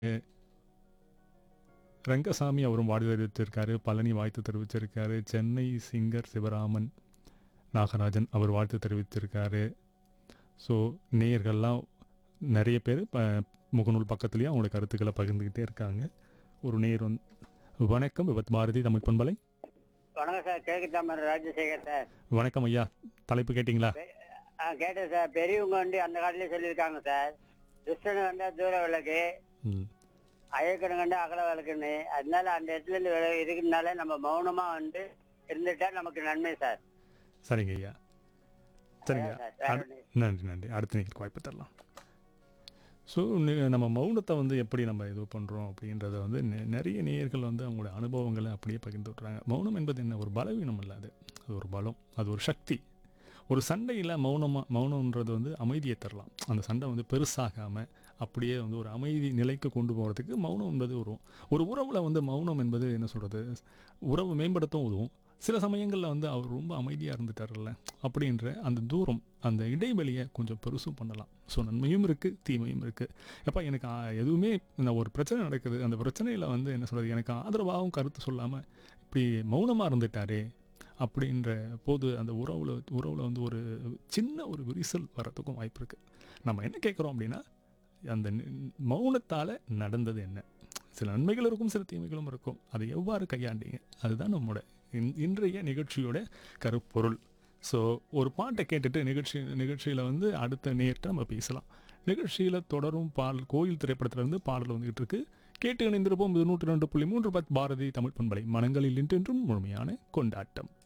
ரங்கசாமி அவரும் வாழ்த்து தெரிவித்திருக்காரு பழனி வாழ்த்து தெரிவிச்சிருக்காரு சென்னை சிங்கர் சிவராமன் நாகராஜன் அவர் வாழ்த்து தெரிவித்திருக்காரு ஸோ நேயர்கள்லாம் நிறைய பேர் இப்போ முகநூல் பக்கத்துலேயே அவங்களோட கருத்துக்களை பகிர்ந்துக்கிட்டே இருக்காங்க ஒரு நேர் வந்து வணக்கம் விபத் பாரதி தமிழ் பண்பலை வணக்கம் சார் கிழக்கு தாமரை ராஜசேகர் சார் வணக்கம் ஐயா தலைப்பு கேட்டிங்களா ஆ கேட்டேன் சார் பெரியவங்க வந்து அந்த காலத்திலே சொல்லியிருக்காங்க சார் துஷ்டனு வந்தா தூர விளக்கு ம் அயக்கணு கண்டு அகல விளக்குன்னு அதனால அந்த இடத்துல இருந்து விலகி இருக்கிறதுனால நம்ம மௌனமா வந்து இருந்துட்டா நமக்கு நன்மை சார் சரிங்க ஐயா சரிங்க அதான் சார், வேற அடு- ஒண்ணும் நன்றி நன்றி அடுத்த நீங்கள் வாய்ப்பு தரலாம் ஸோ நம்ம மௌனத்தை வந்து எப்படி நம்ம இது பண்ணுறோம் அப்படின்றத வந்து நெ- நிறைய நேயர்கள் வந்து அவங்களோட அனுபவங்களை அப்படியே பகிர்ந்து விட்றாங்க மௌனம் என்பது என்ன ஒரு பலவீனம் இல்லை அது அது ஒரு பலம் அது ஒரு சக்தி ஒரு சண்டையில் மௌனமாக மௌனம்ன்றது வந்து அமைதியை தரலாம் அந்த சண்டை வந்து பெருசாகாமல் அப்படியே வந்து ஒரு அமைதி நிலைக்கு கொண்டு போகிறதுக்கு மௌனம் என்பது ஒரு ஒரு உறவில் வந்து மௌனம் என்பது என்ன சொல்கிறது உறவு மேம்படுத்தவும் உதவும் சில சமயங்களில் வந்து அவர் ரொம்ப அமைதியாக இருந்துட்டார்ல அப்படின்ற அந்த தூரம் அந்த இடைவெளியை கொஞ்சம் பெருசும் பண்ணலாம் ஸோ நன்மையும் இருக்குது தீமையும் இருக்குது எப்போ எனக்கு ஆ- எதுவுமே நான் ஒரு பிரச்சனை நடக்குது அந்த பிரச்சனையில் வந்து என்ன சொல்கிறது எனக்கு ஆதரவாகவும் கருத்து சொல்லாமல் இப்படி மௌனமாக இருந்துட்டாரே அப்படின்ற போது அந்த உறவில் உறவில் வந்து ஒரு சின்ன ஒரு விரிசல் வரத்துக்கும் வாய்ப்பு இருக்குது நம்ம என்ன கேட்குறோம் அப்படின்னா அந்த மௌனத்தால் நடந்தது என்ன சில நன்மைகள் இருக்கும் சில தீமைகளும் இருக்கும் அதை எவ்வாறு கையாண்டீங்க அதுதான் நம்மளோட இன்- இன்றைய நிகழ்ச்சியோட கருப்பொருள் ஸோ ஒரு பாட்டை கேட்டுட்டு நிகழ்ச்சி நிகழ்ச்சியில் வந்து அடுத்த நேர்கிட்ட நம்ம பேசலாம் நிகழ்ச்சியில் தொடரும் பாடல் கோயில் திரைப்படத்திலிருந்து பாடல் வந்துகிட்டு இருக்கு கேட்டு இணைந்திருப்போம் இது நூற்றி ரெண்டு புள்ளி மூன்று பத் பாரதி தமிழ் பண்பலை மனங்களில் இன்றென்றும் முழுமையான கொண்டாட்டம்